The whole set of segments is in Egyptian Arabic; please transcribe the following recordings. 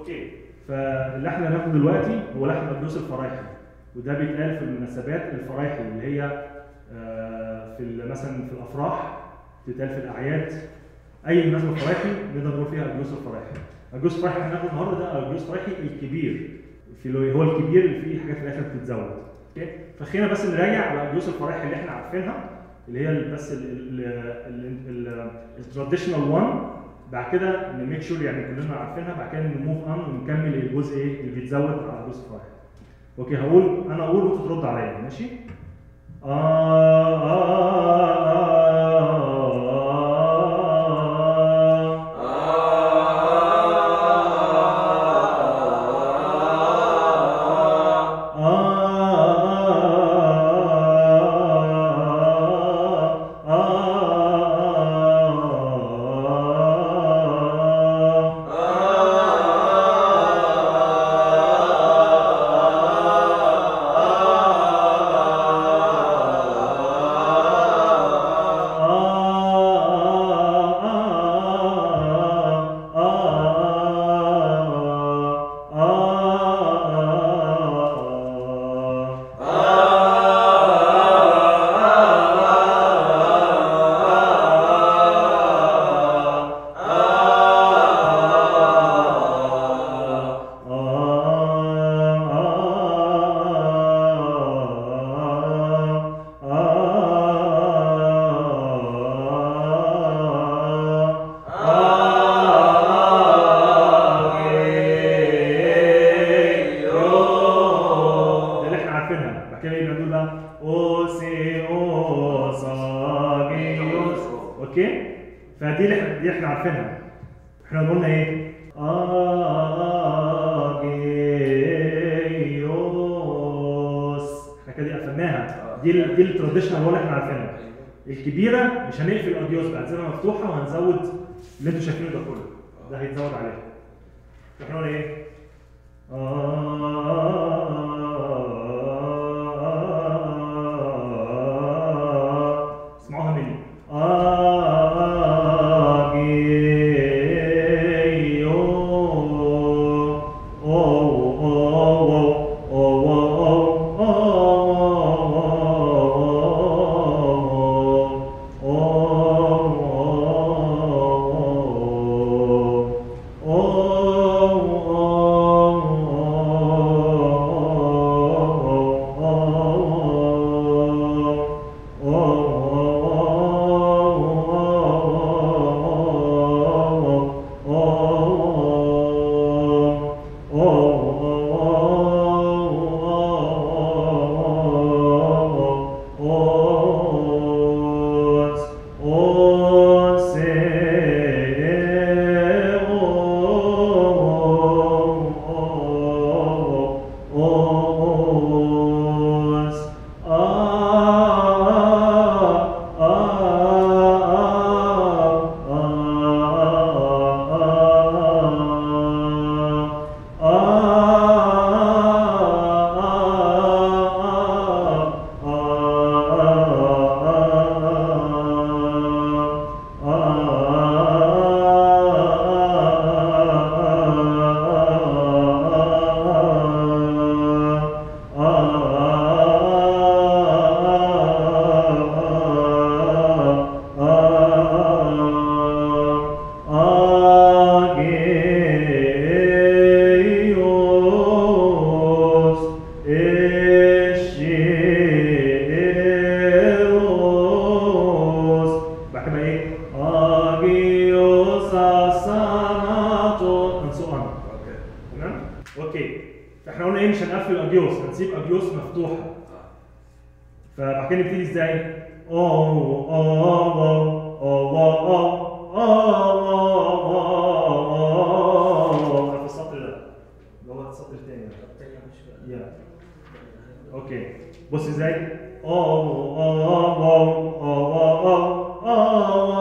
اوكي فاللي احنا هناخده دلوقتي هو لحن ابلوس الفرايحي وده بيتقال في المناسبات الفرايحي اللي هي آه، في ال- مثلا في الافراح بتتقال في الاعياد اي مناسبه فرايحي نقدر نقول فيها ابلوس الفرايحي ابلوس الفرايحي اللي هناخده النهارده ده ابلوس الفرايحي الكبير في اللي هو الكبير اللي فيه حاجات في الاخر بتتزود اوكي فخلينا بس نراجع على ابلوس الفرايحي اللي احنا عارفينها اللي هي ال- بس التراديشنال 1 بعد كده نميك شور يعني كلنا عارفينها بعد كده نموف ان ونكمل الجزء ايه اللي بيتزود على ابلوس الفرايحي اوكي هقول انا اقول وانت ترد عليا ماشي آه آه آه ده اللي احنا عارفينها بعد كده يبقى نقول بقى اوسي اوساجيوس اوكي فدي اللي احنا دي احنا عارفينها احنا قلنا ايه اجيوس احنا كده قفلناها دي ال- دي التراديشنال اللي احنا عارفينها الكبيره مش هنقفل الاوديوس بقى هنسيبها مفتوحه وهنزود اللي انتوا شايفينه ده كله ده هيتزود عليها احنا قلنا ايه اسمعوها مني بعد كده ايه؟ اجيوس ساناتو and so on تمام؟ اوكي فاحنا قلنا ايه مش هنقفل اجيوس هنسيب اجيوس مفتوحه فبعد كده نبتدي ازاي؟ او او او او او او في السطر ده اللي هو السطر الثاني ده يا اوكي بص ازاي؟ او او او او او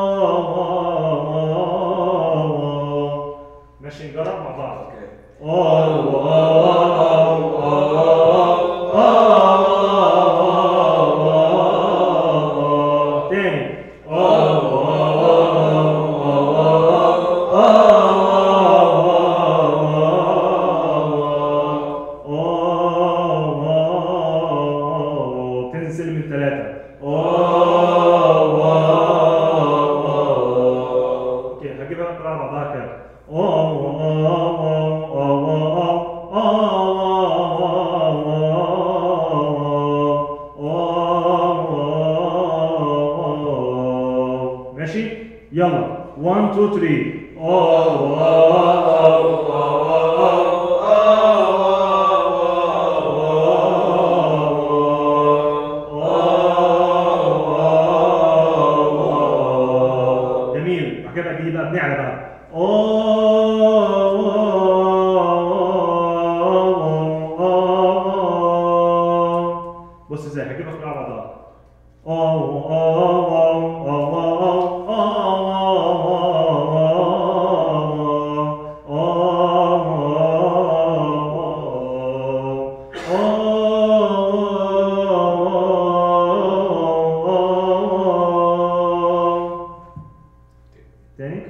او ماشي نجرب مع بعض تاني اوكي هجيبها كلها على بعضها كده أو أو أو أو أو أو ماشي يلا 1 2 3 جميل بعد كده دي بقى بنعلى بقى بص ازاي هجيبها كلها على بعضها تاني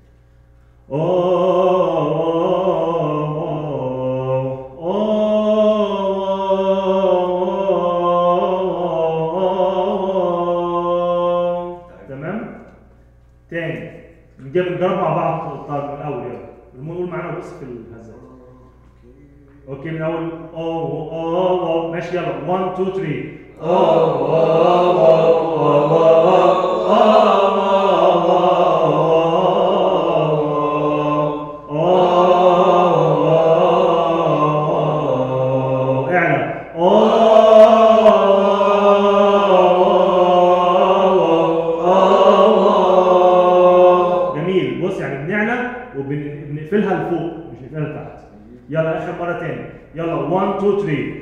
تمام تاني نجيب نجرب مع بعض طيب من الاول يلا نقول معانا بص في الهزات اوكي من الاول او او او ماشي يلا 1 2 3 اعلى جميل بص يعني بنعلى وبنقفلها لفوق مش نقفلها لتحت يلا اخر مره تاني يلا 1 2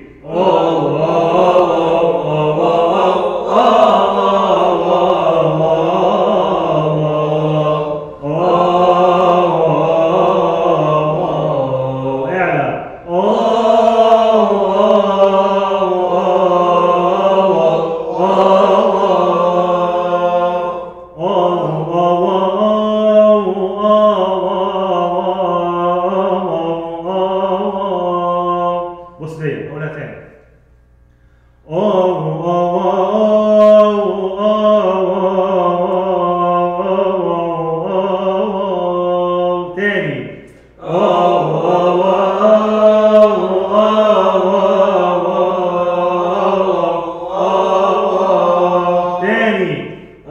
3 اعلى بص دي اقولها تاني تاني تاني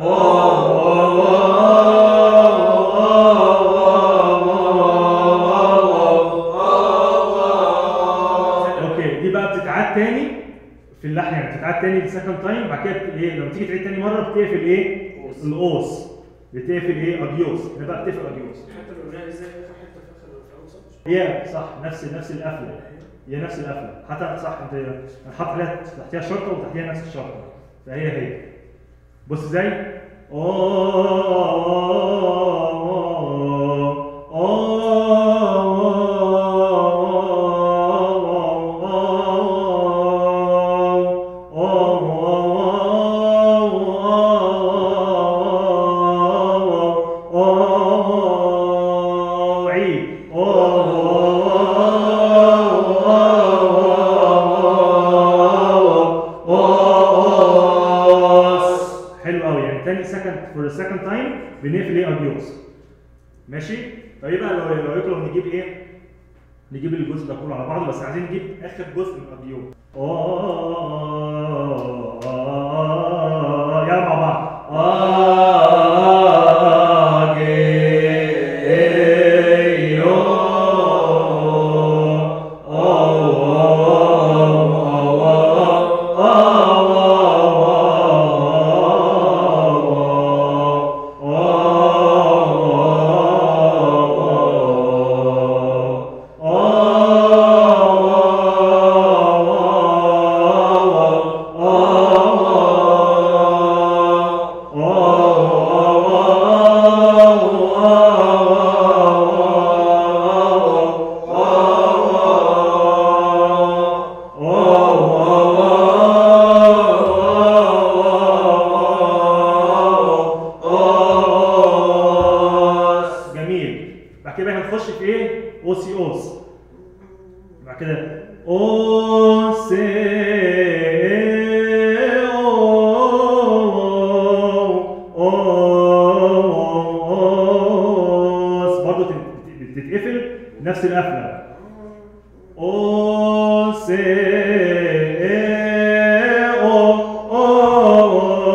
اوكي دي بقى بتتعاد تاني في اللحن يعني بتتعاد تاني السكند تايم بعد كده بت- ايه لما تيجي تعيد تاني مره بتقفل ايه؟ القوس بتقفل ايه؟ اديوس هنا بقى بتقفل اديوس الحته الاولانيه ازاي في حته في اخر في اول سطر هي صح نفس نفس القفله هي نفس القفله حتى صح انت انا حاطط عليها تحتيها شرطه وتحتيها نفس الشرطه فهي هي بص ازاي عيد حلو قوي يعني تاني سكند فور سكند تايم بنقفل ايه اديوس ماشي طيب بقى لو لو يطلب نجيب ايه نجيب الجزء ده كله على بعضه بس عايزين نجيب اخر جزء من اديوس يلا مع بعض جميل بعد كده هنخش في ايه اوسي اوس بعد كده اوسي نفس القفله او سي إيه، او او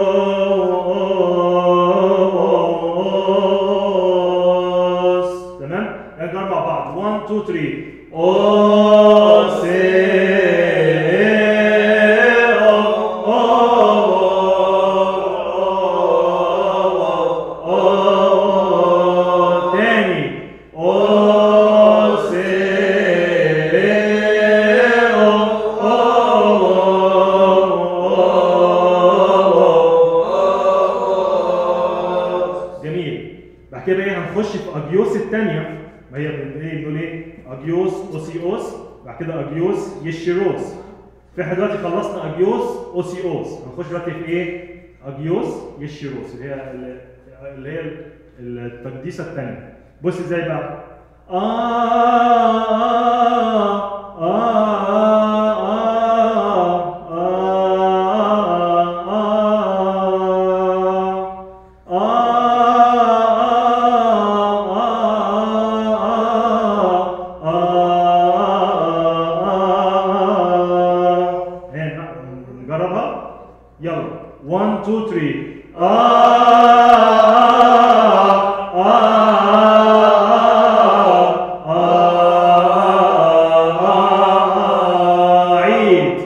أوس. تمام نرجع مع بعض 1 2 3 او سي تاني او سي جميل بعد كده ايه هنخش في اجيوس الثانيه ما هي بن- ايه بنقول ايه اجيوس اوسيوس بعد كده اجيوس يشيروس فاحنا دلوقتي خلصنا اجيوس اوسيوس هنخش دلوقتي في ايه اجيوس يشيروس اللي هي ال- اللي هي التقديسه الثانيه بص ازاي بقى نجربها يلا 1 2 3 عيد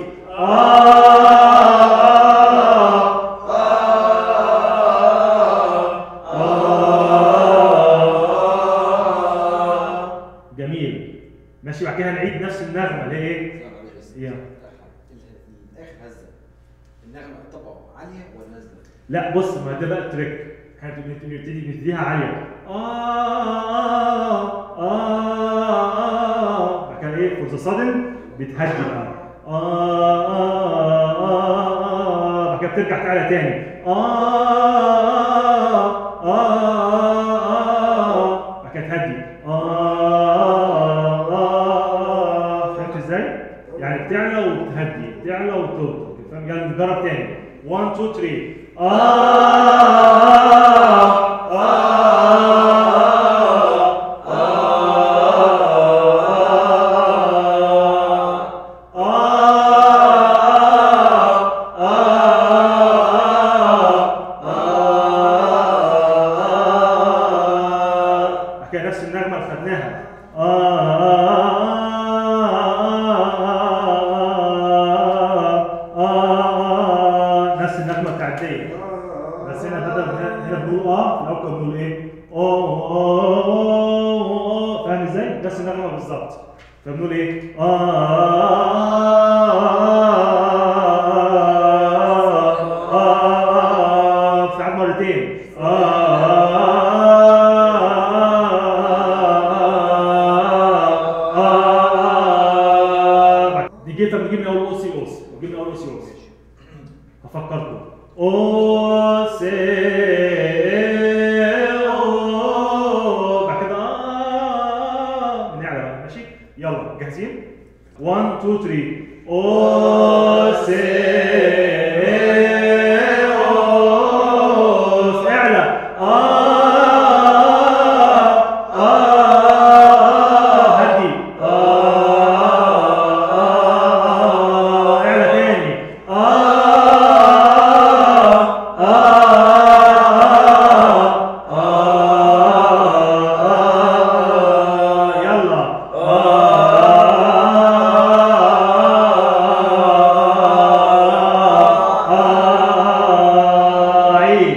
جميل ماشي بعد كده هنعيد نفس النغمه اللي هي ايه؟ يا. الاخر هزه النغمه طبعا عاليه ولا نازله؟ لا بص ما ده بقى التريك احنا بنبتدي نبتدي نبتديها عاليه آه آه آه بعد كده ايه فور ذا سادن بتهدي بقى آه آه آه آه بعد كده بترجع تعلى تاني آه آه آه بعد كده تهدي آه آه فهمت ازاي؟ يعني بتعلى وبتهدي بتعلى وبتوطى فاهم؟ يعني نجرب تاني 1 2 3 بعد كده نفس النغمة اللي خدناها نفس النغمة بتاعت دي بس هنا بدل هنا هنا بنقول اه في الاول كنا بنقول ايه؟ اوه اوه اوه فاهم ازاي؟ نفس النغمه بالظبط فبنقول ايه؟ اه ساعات مرتين دي جيت بنجيب من اول او سي اوس بنجيب من اول او سي اوس هفكركم او سي او بعد كده آه. نعلى بقى ماشي يلا جاهزين 1 2 3 او سي أوس. اعلى آه آه هدي آه اعلى تاني يلا عيد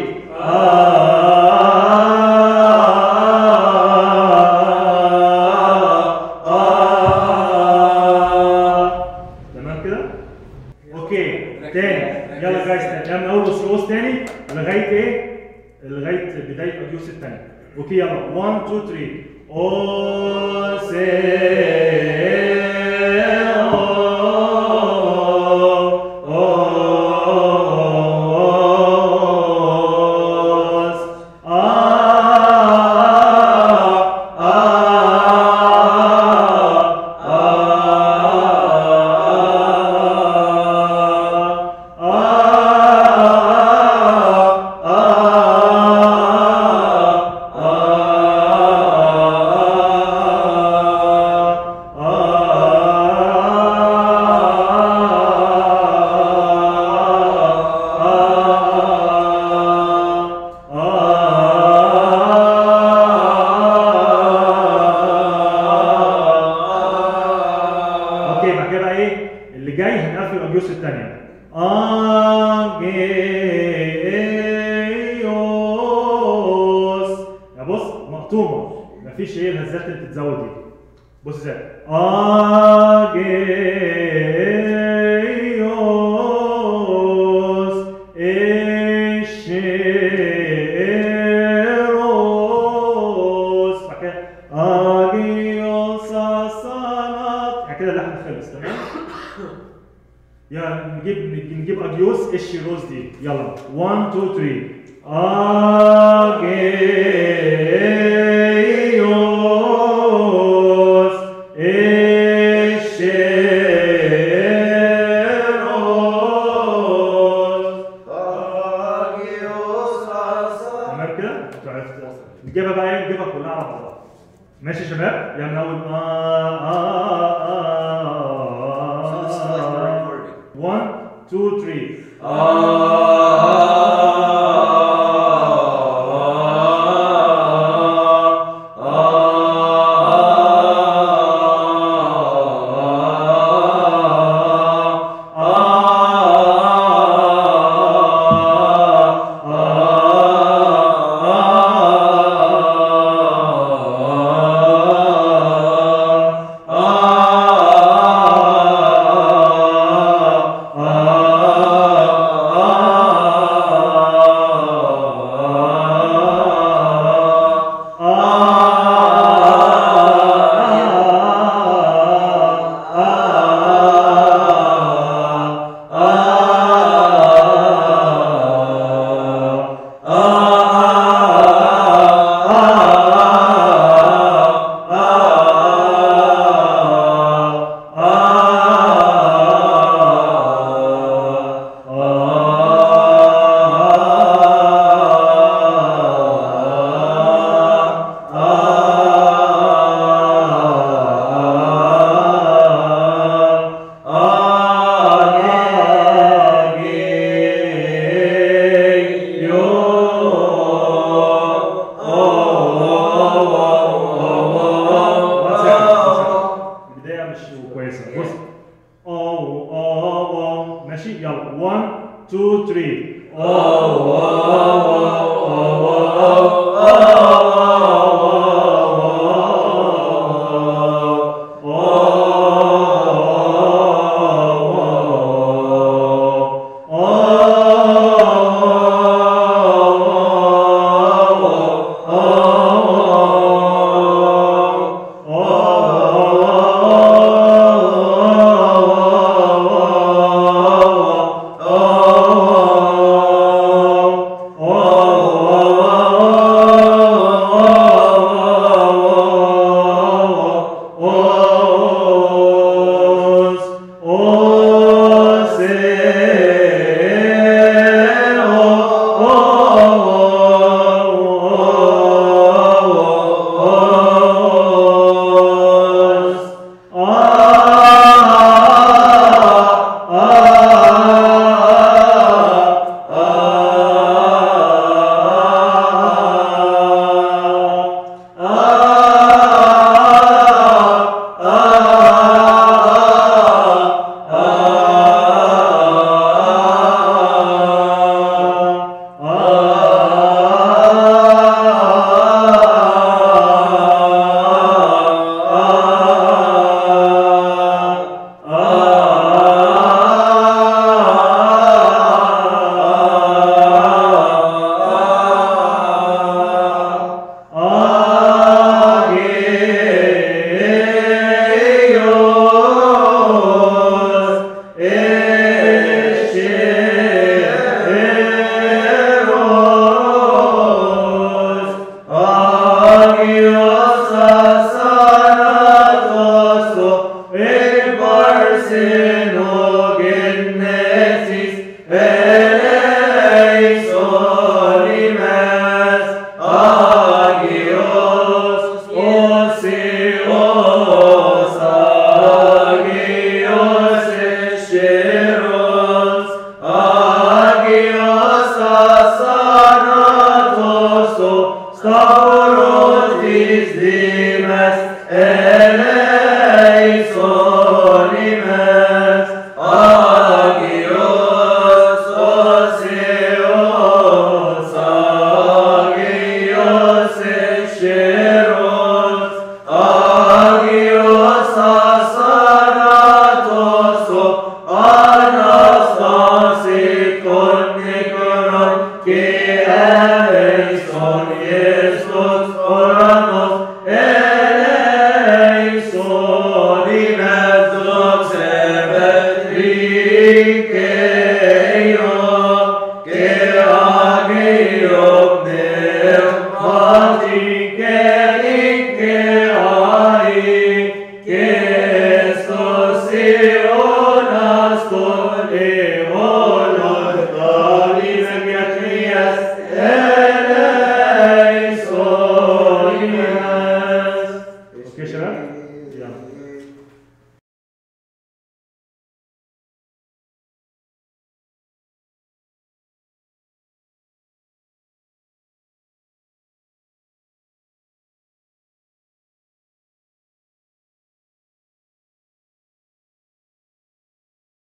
تمام كده؟ اوكي تاني يلا جايز تاني يلا من اول اوسيوس تاني لغايه ايه؟ لغايه بدايه اوديوس الثانيه اوكي يلا 1 2 3 او سي اجيوس الثانيه اجيوس يا بص مقطومه مفيش ايه الهزات اللي بتتزود دي بص ازاي اجيوس اشيروس بعد كده اجيوس الصلاة يعني كده اللحن خلص تمام يلا نجيب نجيب اجيوس اشيروس دي يلا 1 2 3 اجيوس اشيروس تمام كده؟ انتوا عرفتوا نجيبها بقى ايه؟ نجيبها كلها على بعضها. ماشي يا شباب؟ يعني اول آه آه آه So this is like the آه recording. 1 2 3 البدايه مش كويسه بص او او او ماشي يلا 1 2 3 eleison imes, صلاتي